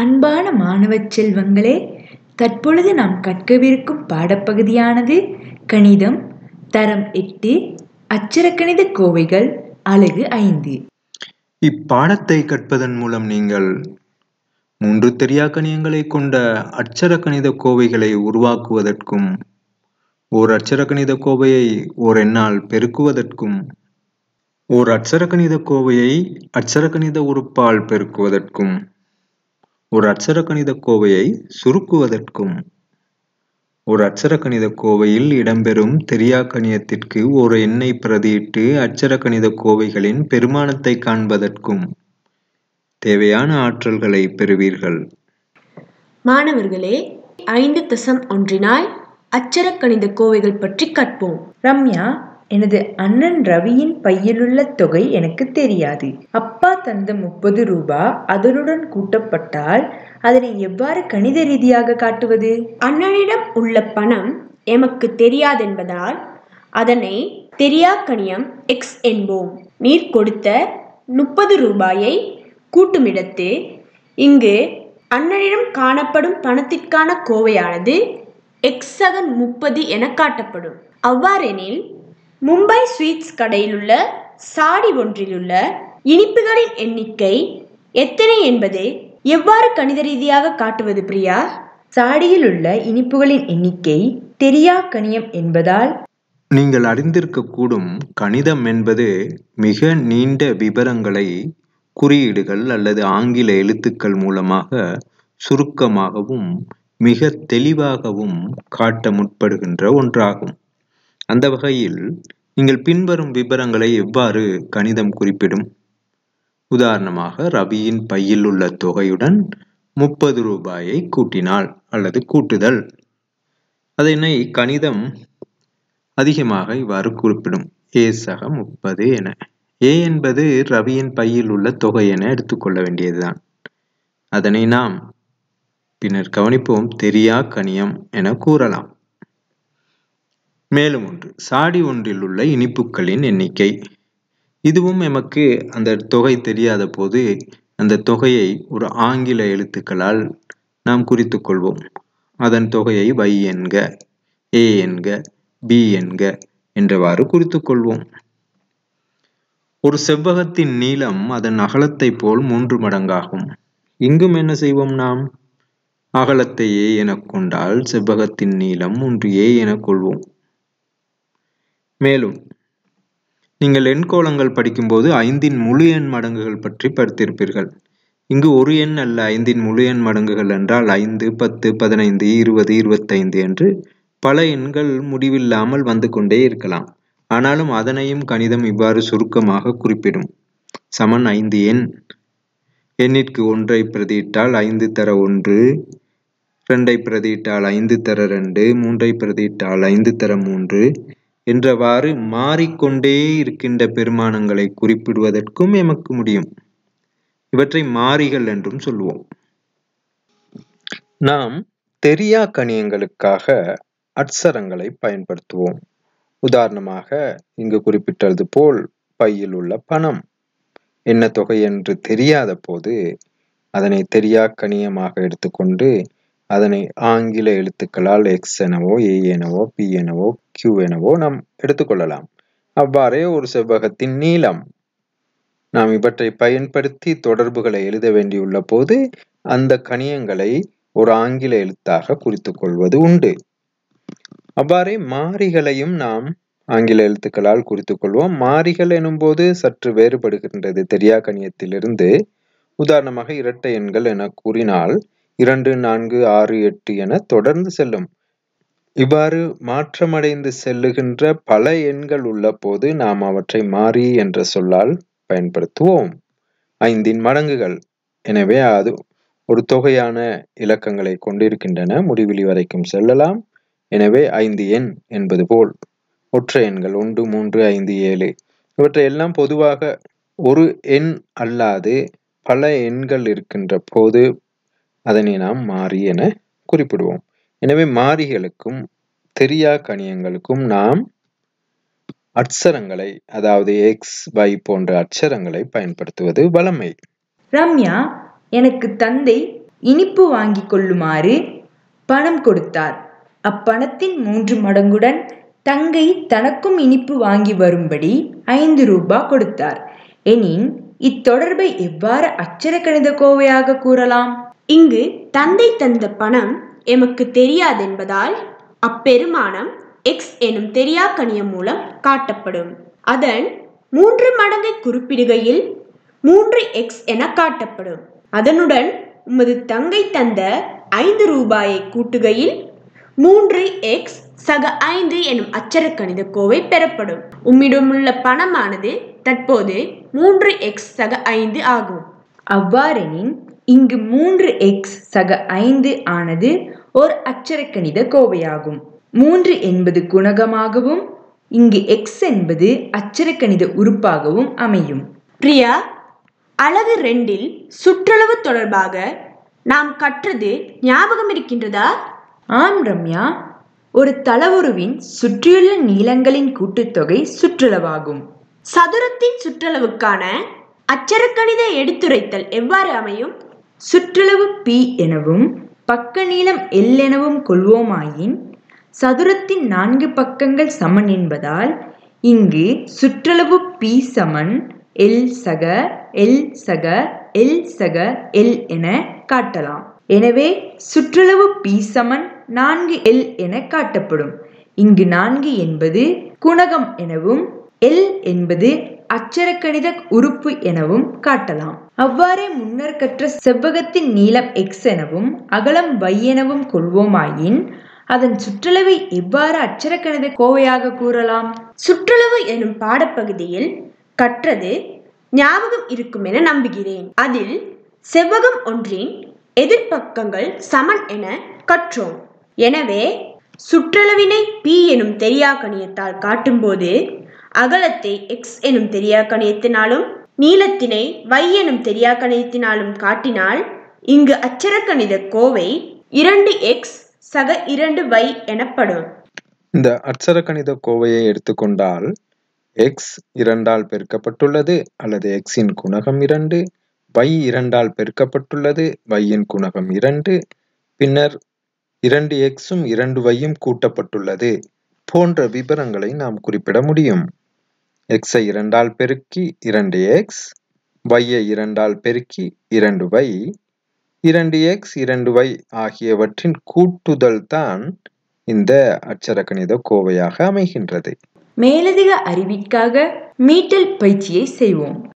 அன்பான மாணவச் செல்வங்களே தற்பொழுது நாம் கற்கவிருக்கும் பாடப்பகுதியானது கணிதம் தரம் எட்டு அட்சரக்கணித கோவைகள் அலகு ஐந்து இப்பாடத்தை கற்பதன் மூலம் நீங்கள் மூன்று தெரியாக்கணியங்களை கொண்ட அட்சர கணித கோவைகளை உருவாக்குவதற்கும் ஓர் அட்சர கணித கோவையை ஓர் எண்ணால் பெருக்குவதற்கும் ஓர் அட்சர கணித கோவையை அட்சர கணித உறுப்பால் பெருக்குவதற்கும் ஒரு அட்சர கணித கோவையை சுருக்குவதற்கும் ஒரு அட்சர கணித கோவையில் இடம்பெறும் தெரியாக்கணியத்திற்கு ஒரு எண்ணை பிரதியிட்டு அட்சர கணித கோவைகளின் பெருமானத்தை காண்பதற்கும் தேவையான ஆற்றல்களை பெறுவீர்கள் மாணவர்களே ஐந்து தசம் ஒன்றினால் அச்சரக் கணித கோவைகள் பற்றி கற்போம் ரம்யா எனது அண்ணன் ரவியின் பையிலுள்ள தொகை எனக்கு தெரியாது அப்பா தந்த முப்பது ரூபா அதனுடன் கூட்டப்பட்டால் அதனை எவ்வாறு கணித ரீதியாக காட்டுவது அண்ணனிடம் உள்ள பணம் எமக்கு தெரியாதென்பதால் அதனை தெரியாக்கணியம் எக்ஸ் என்போம் நீர் கொடுத்த முப்பது ரூபாயை கூட்டுமிடத்து இங்கு அண்ணனிடம் காணப்படும் பணத்திற்கான கோவையானது எக்ஸ் சகன் முப்பது என காட்டப்படும் அவ்வாறெனில் மும்பை ஸ்வீட்ஸ் கடையிலுள்ள சாடி ஒன்றிலுள்ள இனிப்புகளின் எண்ணிக்கை எத்தனை என்பதை எவ்வாறு கணித ரீதியாக காட்டுவது பிரியா சாடியில் உள்ள இனிப்புகளின் எண்ணிக்கை தெரியா கணியம் என்பதால் நீங்கள் அறிந்திருக்கக்கூடும் கணிதம் என்பது மிக நீண்ட விபரங்களை குறியீடுகள் அல்லது ஆங்கில எழுத்துக்கள் மூலமாக சுருக்கமாகவும் மிக தெளிவாகவும் காட்ட முற்படுகின்ற ஒன்றாகும் அந்த வகையில் நீங்கள் பின்வரும் விபரங்களை எவ்வாறு கணிதம் குறிப்பிடும் உதாரணமாக ரவியின் பையில் உள்ள தொகையுடன் முப்பது ரூபாயை கூட்டினால் அல்லது கூட்டுதல் அதனை கணிதம் அதிகமாக இவ்வாறு குறிப்பிடும் ஏ சக முப்பது என ஏ என்பது ரவியின் பையில் உள்ள தொகை என எடுத்துக்கொள்ள வேண்டியதுதான் அதனை நாம் பின்னர் கவனிப்போம் தெரியா கணியம் என கூறலாம் மேலும் ஒன்று சாடி ஒன்றில் உள்ள இனிப்புகளின் எண்ணிக்கை இதுவும் எமக்கு அந்த தொகை தெரியாத போது அந்த தொகையை ஒரு ஆங்கில எழுத்துக்களால் நாம் குறித்து கொள்வோம் அதன் தொகையை வை என்க ஏ என்க பி என்க என்றவாறு குறித்து கொள்வோம் ஒரு செவ்வகத்தின் நீளம் அதன் அகலத்தை போல் மூன்று மடங்காகும் இங்கும் என்ன செய்வோம் நாம் அகலத்தை ஏ எனக் கொண்டால் செவ்வகத்தின் நீளம் மூன்று ஏ எனக் கொள்வோம் மேலும் நீங்கள் எண்கோளங்கள் படிக்கும்போது ஐந்தின் முழு எண் மடங்குகள் பற்றி படித்திருப்பீர்கள் இங்கு ஒரு எண் அல்ல ஐந்தின் முழு எண் மடங்குகள் என்றால் ஐந்து பத்து பதினைந்து இருபது இருபத்தைந்து என்று பல எண்கள் முடிவில்லாமல் வந்து கொண்டே இருக்கலாம் ஆனாலும் அதனையும் கணிதம் இவ்வாறு சுருக்கமாக குறிப்பிடும் சமன் ஐந்து எண் எண்ணிற்கு ஒன்றை பிரதியிட்டால் ஐந்து தர ஒன்று ரெண்டை பிரதியிட்டால் ஐந்து தர ரெண்டு மூன்றை பிரதியிட்டால் ஐந்து தர மூன்று என்றவாறு மாறிக்கொண்டே இருக்கின்ற பெருமானங்களை குறிப்பிடுவதற்கும் எமக்கு முடியும் இவற்றை மாறிகள் என்றும் சொல்லுவோம் நாம் தெரியா கணியங்களுக்காக அட்சரங்களை பயன்படுத்துவோம் உதாரணமாக இங்கு குறிப்பிட்டது போல் பையில் உள்ள பணம் என்ன தொகை என்று தெரியாத போது அதனை தெரியா கணியமாக எடுத்துக்கொண்டு அதனை ஆங்கில எழுத்துக்களால் எக்ஸ் எனவோ ஏ எனவோ பி எனவோ கியூ எனவோ நாம் எடுத்துக்கொள்ளலாம் அவ்வாறே ஒரு செவ்வகத்தின் நீளம் நாம் இவற்றை பயன்படுத்தி தொடர்புகளை எழுத வேண்டியுள்ள போது அந்த கணியங்களை ஒரு ஆங்கில எழுத்தாக குறித்து கொள்வது உண்டு அவ்வாறே மாறிகளையும் நாம் ஆங்கில எழுத்துக்களால் குறித்துக் கொள்வோம் மாறிகள் எனும்போது சற்று வேறுபடுகின்றது தெரியா கணியத்திலிருந்து உதாரணமாக இரட்டை எண்கள் என கூறினால் இரண்டு நான்கு ஆறு எட்டு என தொடர்ந்து செல்லும் இவ்வாறு மாற்றமடைந்து செல்லுகின்ற பல எண்கள் உள்ள போது நாம் அவற்றை மாறி என்ற சொல்லால் பயன்படுத்துவோம் ஐந்தின் மடங்குகள் எனவே அது ஒரு தொகையான இலக்கங்களை கொண்டிருக்கின்றன முடிவிலி வரைக்கும் செல்லலாம் எனவே ஐந்து எண் என்பது போல் ஒற்றை எண்கள் ஒன்று மூன்று ஐந்து ஏழு இவற்றை எல்லாம் பொதுவாக ஒரு எண் அல்லாது பல எண்கள் இருக்கின்ற போது அதனை நாம் மாறி என குறிப்பிடுவோம் எனவே மாறிகளுக்கும் தெரியா கணியங்களுக்கும் நாம் அட்சரங்களை அதாவது எக்ஸ் y போன்ற அட்சரங்களை பயன்படுத்துவது வழமை ரம்யா எனக்கு தந்தை இனிப்பு வாங்கிக் கொள்ளுமாறு பணம் கொடுத்தார் அப்பணத்தின் மூன்று மடங்குடன் தங்கை தனக்கும் இனிப்பு வாங்கி வரும்படி ஐந்து ரூபா கொடுத்தார் எனின் இத்தொடர்பை எவ்வாறு அச்சர கணித கோவையாக கூறலாம் இங்கு தந்தை தந்த பணம் எமக்கு தெரியாதென்பதால் அப்பெருமானம் எக்ஸ் எனும் தெரியா கணியம் மூலம் காட்டப்படும் அதன் மூன்று மடங்கை குறிப்பிடுகையில் மூன்று எக்ஸ் என காட்டப்படும் அதனுடன் உமது தங்கை தந்த ஐந்து ரூபாயை கூட்டுகையில் மூன்று எக்ஸ் சக ஐந்து எனும் அச்சர கணித கோவை பெறப்படும் உம்மிடமுள்ள பணமானது தற்போது மூன்று எக்ஸ் சக ஐந்து ஆகும் அவ்வாறெனின் இங்கு மூன்று எக்ஸ் சக ஐந்து ஆனது ஓர் அச்சரக்கணித கோவையாகும் மூன்று என்பது குணகமாகவும் இங்கு எக்ஸ் என்பது அச்சரக்கணித உறுப்பாகவும் அமையும் பிரியா அழகு ரெண்டில் சுற்றளவு தொடர்பாக நாம் கற்றது ஞாபகம் இருக்கின்றதா ஆம் ரம்யா ஒரு தளவுருவின் சுற்றியுள்ள நீளங்களின் கூட்டுத்தொகை சுற்றளவாகும் சதுரத்தின் சுற்றளவுக்கான அச்சரக்கணித எடுத்துரைத்தல் எவ்வாறு அமையும் சுற்றளவு பி எனவும் பக்க நீளம் எல் எனவும் கொள்வோமாயின் சதுரத்தின் நான்கு பக்கங்கள் சமன் என்பதால் இங்கு சுற்றளவு பி சமன் எல் சக எல் சக எல் சக எல் என காட்டலாம் எனவே சுற்றளவு பி சமன் நான்கு எல் என காட்டப்படும் இங்கு நான்கு என்பது குணகம் எனவும் எல் என்பது அச்சரக்கணித உறுப்பு எனவும் காட்டலாம் அவ்வாறே முன்னர் கற்ற செவ்வகத்தின் நீளம் எக்ஸ் எனவும் அகலம் y எனவும் கொள்வோமாயின் அதன் சுற்றளவை எவ்வாறு அச்சரக்கணித கோவையாக கூறலாம் சுற்றளவு எனும் பாடப்பகுதியில் கற்றது ஞாபகம் இருக்கும் என நம்புகிறேன் அதில் செவ்வகம் ஒன்றின் எதிர்ப்பக்கங்கள் சமன் என கற்றோம் எனவே சுற்றளவினை பி எனும் தெரியா கணியத்தால் காட்டும்போது அகலத்தை எக்ஸ் எனும் தெரியா கணியத்தினாலும் நீளத்தினை y எனும் தெரியா கணியத்தினாலும் காட்டினால் இங்கு அச்சரக்கணித கோவை இரண்டு எக்ஸ் சக இரண்டு y எனப்படும் இந்த அட்சர கணித கோவையை எடுத்துக்கொண்டால் எக்ஸ் இரண்டால் பெருக்கப்பட்டுள்ளது அல்லது எக்ஸின் குணகம் இரண்டு y இரண்டால் பெருக்கப்பட்டுள்ளது y-இன் குணகம் இரண்டு பின்னர் இரண்டு எக்ஸும் இரண்டு வையும் கூட்டப்பட்டுள்ளது போன்ற விபரங்களை நாம் குறிப்பிட முடியும் எக்ஸை இரண்டால் பெருக்கி இரண்டு எக்ஸ் வையை இரண்டால் பெருக்கி இரண்டு வை இரண்டு எக்ஸ் இரண்டு வை ஆகியவற்றின் கூட்டுதல் தான் இந்த அச்சரக்கணித கோவையாக அமைகின்றது மேலதிக அறிவிற்காக மீட்டல் பயிற்சியை செய்வோம்